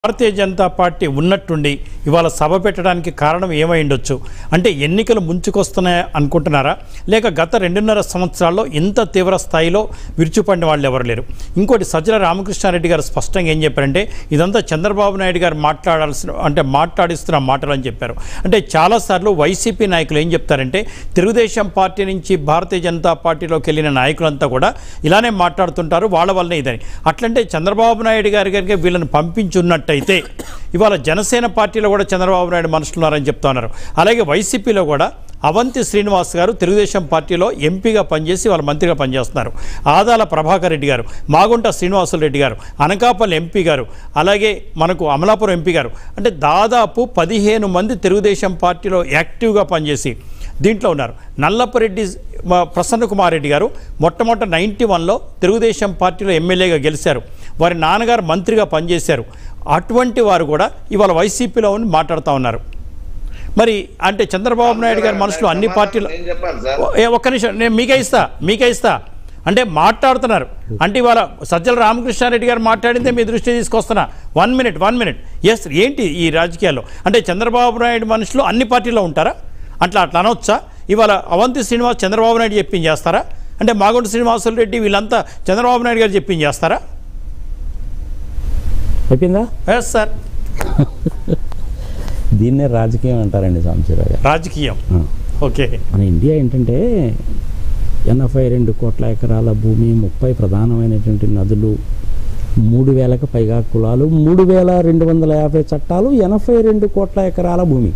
భారతీయ Janata party ఉన్నట్టుండి ఇవాళ సభ పెట్టడానికి కారణం ఏమై ఉండొచ్చు అంటే ఎన్నికలు ముంచుకొస్తున్నాయి అనుకుంటున్నారా లేక గత రెండున్నర సంవత్సరాల్లో ఇంత తీవ్ర స్థాయిలో విరుచుపడిన వాళ్ళు ఎవరు లేరు ఇంకోటి సజ్జల రామకృష్ణారెడ్డి గారు స్పష్టంగా ఏం చెప్పారంటే ఇదంతా చంద్రబాబు నాయుడు గారు మాట్లాడాల్సిన అంటే మాట్లాడిస్తున్న మాటలు అని చెప్పారు అంటే చాలాసార్లు వైసీపీ నాయకులు ఏం చెప్తారంటే తెలుగుదేశం పార్టీ నుంచి భారతీయ జనతా పార్టీలోకి వెళ్ళిన నాయకులంతా కూడా ఇలానే మాట్లాడుతుంటారు వాళ్ళ వల్లనే ఇదని అట్లంటే చంద్రబాబు నాయుడు గారి గారికి వీళ్ళని పంపించున్నట్టయితే ఇవాళ జనసేన పార్టీలో కూడా చంద్రబాబు నాయుడు మనుషులు ఉన్నారని చెప్తా ఉన్నారు అలాగే వైసీపీలో కూడా అవంతి శ్రీనివాస్ గారు తెలుగుదేశం పార్టీలో ఎంపీగా పనిచేసి వాళ్ళ మంత్రిగా పనిచేస్తున్నారు ఆదాల ప్రభాకర్ రెడ్డి గారు మాగుంట శ్రీనివాసులు రెడ్డి గారు అనకాపల్లి ఎంపీ గారు అలాగే మనకు అమలాపురం ఎంపీ గారు అంటే దాదాపు పదిహేను మంది తెలుగుదేశం పార్టీలో యాక్టివ్గా పనిచేసి దీంట్లో ఉన్నారు నల్లపరెడ్డి మా ప్రసన్న కుమార్ రెడ్డి గారు మొట్టమొదట నైంటీ వన్లో తెలుగుదేశం పార్టీలో ఎమ్మెల్యేగా గెలిచారు వారి నాన్నగారు మంత్రిగా పనిచేశారు అటువంటి వారు కూడా ఇవాళ వైసీపీలో ఉండి మాట్లాడుతూ ఉన్నారు మరి అంటే చంద్రబాబు నాయుడు గారి మనసులో అన్ని పార్టీలు నేను చెప్పాను సార్ ఏ ఒక్క నిమిషం నేను మీకే ఇస్తా మీకే ఇస్తా అంటే మాట్లాడుతున్నారు అంటే ఇవాళ సజ్జల రామకృష్ణారెడ్డి గారు మాట్లాడిందే మీ దృష్టి తీసుకొస్తున్నా one minute one minute yes ఏంటి ఈ రాజకీయాల్లో అంటే చంద్రబాబు నాయుడు మనుషులు అన్ని పార్టీల్లో ఉంటారా అట్లా అట్లా అనొచ్చా ఇవాళ అవంతి శ్రీనివాస్ చంద్రబాబు నాయుడు చెప్పింది చేస్తారా అంటే మాగుంట శ్రీనివాసులు రెడ్డి వీళ్ళంతా చంద్రబాబు నాయుడు గారు చెప్పింది చేస్తారా అయిపోయిందా ఎస్ సార్ దీన్నే రాజకీయం అంటారండి సాంబశివరావు గారు రాజకీయం ఆ. ఓకే మన ఇండియా ఏంటంటే ఎనభై రెండు కోట్ల ఎకరాల భూమి ముప్పై ప్రధానమైనటువంటి నదులు మూడు వేలకు పైగా కులాలు మూడు వేల రెండు వందల యాభై చట్టాలు ఎనభై రెండు కోట్ల ఎకరాల భూమి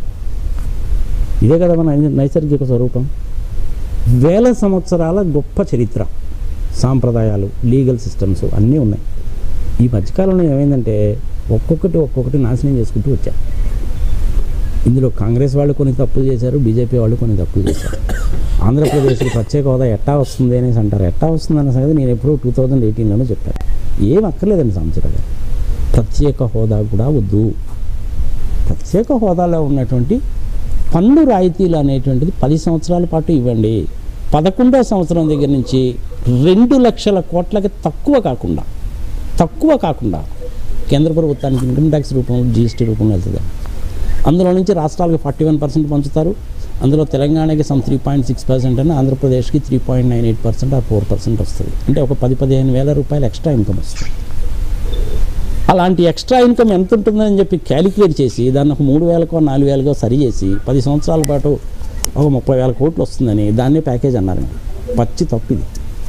ఇదే కదా మన నైసర్గిక స్వరూపం వేల సంవత్సరాల గొప్ప చరిత్ర సాంప్రదాయాలు లీగల్ సిస్టమ్స్ అన్నీ ఉన్నాయి ఈ మధ్యకాలంలో ఏమైందంటే ఒక్కొక్కటి ఒక్కొక్కటి నాశనం చేసుకుంటూ వచ్చారు ఇందులో కాంగ్రెస్ వాళ్ళు కొన్ని తప్పులు చేశారు బీజేపీ వాళ్ళు కొన్ని తప్పులు చేశారు ఆంధ్రప్రదేశ్కి ప్రత్యేక హోదా ఎట్టా వస్తుంది అనేసి అంటారు ఎట్టా వస్తుంది అన్న సంగతి నేను ఎప్పుడూ టూ థౌజండ్ ఎయిటీన్లోనే చెప్పాను ఏం అక్కర్లేదండి సంవత్సరం గారు ప్రత్యేక హోదా కూడా వద్దు ప్రత్యేక హోదాలో ఉన్నటువంటి పన్ను రాయితీలు అనేటువంటిది పది సంవత్సరాల పాటు ఇవ్వండి పదకొండో సంవత్సరం దగ్గర నుంచి రెండు లక్షల కోట్లకి తక్కువ కాకుండా తక్కువ కాకుండా కేంద్ర ప్రభుత్వానికి ఇన్కమ్ ట్యాక్స్ రూపంలో జీఎస్టీ రూపంలో వెళ్తుంది అందులో నుంచి రాష్ట్రాలకు ఫార్టీ వన్ పర్సెంట్ పంచుతారు అందులో తెలంగాణకి some three point six percent అని ఆంధ్రప్రదేశ్కి three point nine eight percent ఆ ఫోర్ పర్సెంట్ వస్తుంది అంటే ఒక పది పదిహేను వేల రూపాయలు ఎక్స్ట్రా ఇన్కమ్ వస్తుంది అలాంటి ఎక్స్ట్రా ఇన్కమ్ ఎంత ఉంటుందని చెప్పి క్యాలిక్యులేట్ చేసి దాన్ని ఒక మూడు వేలకో నాలుగు వేలకో సరి చేసి పది సంవత్సరాల పాటు ఒక ముప్పై వేల కోట్లు వస్తుందని దాన్నే ప్యాకేజ్ అన్నారండి పచ్చి తప్పు ఇది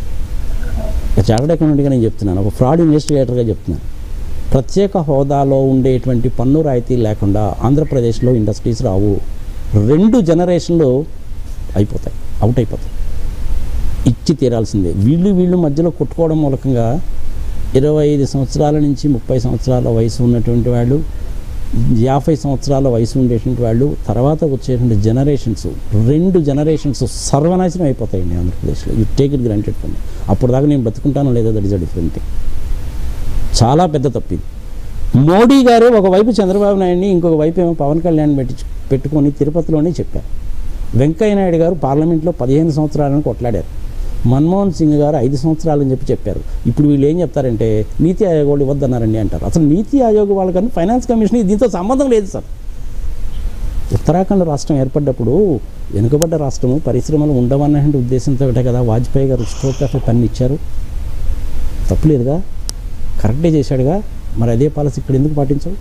ఒక చార్టెడ్ అకౌంటెంట్గా నేను చెప్తున్నాను ఒక ఫ్రాడ్ ఇన్వెస్టిగేటర్గా చెప్తున్నాను ప్రత్యేక హోదాలో ఉండేటువంటి పన్ను రాయితీ లేకుండా ఆంధ్రప్రదేశ్లో ఇండస్ట్రీస్ రావు రెండు జనరేషన్లు అయిపోతాయి అవుట్ అయిపోతాయి ఇచ్చి తీరాల్సిందే వీళ్ళు వీళ్ళు మధ్యలో కొట్టుకోవడం మూలకంగా ఇరవై ఐదు సంవత్సరాల నుంచి ముప్పై సంవత్సరాల వయసు ఉన్నటువంటి వాళ్ళు యాభై సంవత్సరాల వయసు ఉండేటువంటి వాళ్ళు తర్వాత వచ్చేటువంటి జనరేషన్స్ రెండు జనరేషన్స్ సర్వనాశనం అయిపోతాయండి ఆంధ్రప్రదేశ్లో you take it granted for అప్పుడు దాకా నేను బతుకుంటానో లేదో that is a different thing చాలా పెద్ద తప్పిది మోడీ గారు ఒకవైపు చంద్రబాబు నాయుడిని ఇంకొక వైపు ఏమో పవన్ కళ్యాణ్ పెట్టి పెట్టుకొని తిరుపతిలోనే చెప్పారు వెంకయ్య నాయుడు గారు పార్లమెంట్లో పదిహేను సంవత్సరాలను కొట్లాడారు మన్మోహన్ సింగ్ గారు ఐదు సంవత్సరాలని చెప్పి చెప్పారు ఇప్పుడు వీళ్ళు ఏం చెప్తారంటే నీతి ఆయోగ్ వాళ్ళు ఇవ్వద్దన్నారండి అంటారు అసలు నీతి ఆయోగ్ వాళ్ళకన్నా ఫైనాన్స్ కమిషన్ దీంతో సంబంధం లేదు సార్ ఉత్తరాఖండ్ రాష్ట్రం ఏర్పడ్డప్పుడు వెనుకబడ్డ రాష్ట్రము పరిశ్రమలు ఉండవన్న ఉద్దేశంతో కదా వాజ్పేయి గారు స్ట్రోక్ ఆఫ్ పన్ను ఇచ్చారు తప్పులేదుగా కరెక్టే చేశాడుగా మరి అదే పాలసీ ఇక్కడ ఎందుకు పాటించవు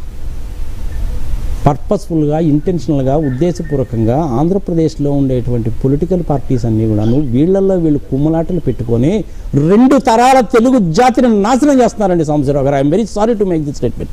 పర్పస్ఫుల్గా ఇంటెన్షనల్గా ఉద్దేశపూర్వకంగా ఆంధ్రప్రదేశ్లో ఉండేటువంటి పొలిటికల్ పార్టీస్ అన్నీ కూడాను వీళ్ళల్లో వీళ్ళు కుమ్మలాటలు పెట్టుకొని రెండు తరాల తెలుగు జాతిని నాశనం చేస్తున్నారండి సంవత్సరం గారు I'm very sorry to make this statement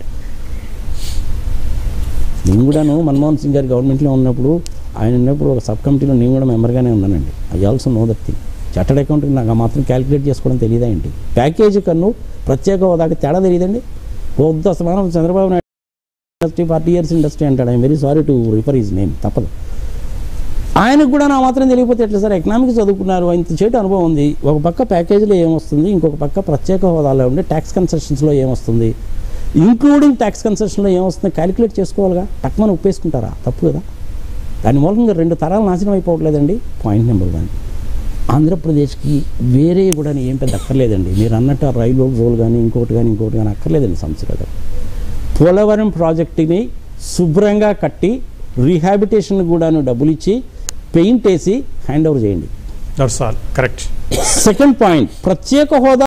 నేను కూడాను మన్మోహన్ సింగ్ గారి గవర్నమెంట్లో ఉన్నప్పుడు ఆయన ఉన్నప్పుడు ఒక సబ్ కమిటీలో నేను కూడా మెంబర్గానే ఉన్నానండి I also know that thing chartered అకౌంట్కి నాకు ఆ మాత్రం క్యాలిక్యులేట్ చేసుకోవడం తెలియదా ఏంటి ప్యాకేజీ కన్ను ప్రత్యేక హోదాకి తేడా తెలియదండి వద్దు అసమానం Chandrababu Naidu industry forty years industry అంటాడు I'm very sorry to refer his name తప్పదు ఆయనకు కూడా నా మాత్రం తెలియకపోతే ఎట్లా సార్ ఎకనామిక్స్ చదువుకున్నారు ఇంత చేటు అనుభవం ఉంది ఒక పక్క ప్యాకేజీలో ఏమొస్తుంది ఇంకొక పక్క ప్రత్యేక హోదాలో ఉండే ట్యాక్స్ కన్సెషన్స్లో ఏమొస్తుంది ఇంక్లూడింగ్ ట్యాక్స్ కన్సెషన్లో ఏమొస్తుంది క్యాలిక్యులేట్ చేసుకోవాలిగా టక్మని ఒప్పేసుకుంటారా తప్పు కదా దాని మూలంగా రెండు తరాలు నాశనం అయిపోవట్లేదండి పాయింట్ నెంబర్ వన్ ఆంధ్రప్రదేశ్కి వేరే కూడా ఏం పెద్ద అక్కర్లేదండి మీరు అన్నట్టు ఆ రైలు రోల్ కానీ ఇంకోటి కానీ ఇంకోటి కానీ అక్కర్లేదండి సంవత్సరాలు గారు పోలవరం ప్రాజెక్టుని శుభ్రంగా కట్టి రీహాబిటేషన్ కూడాను డబ్బులు ఇచ్చి పెయింట్ వేసి హ్యాండ్ ఓవర్ చేయండి that's all correct second point ప్రత్యేక హోదా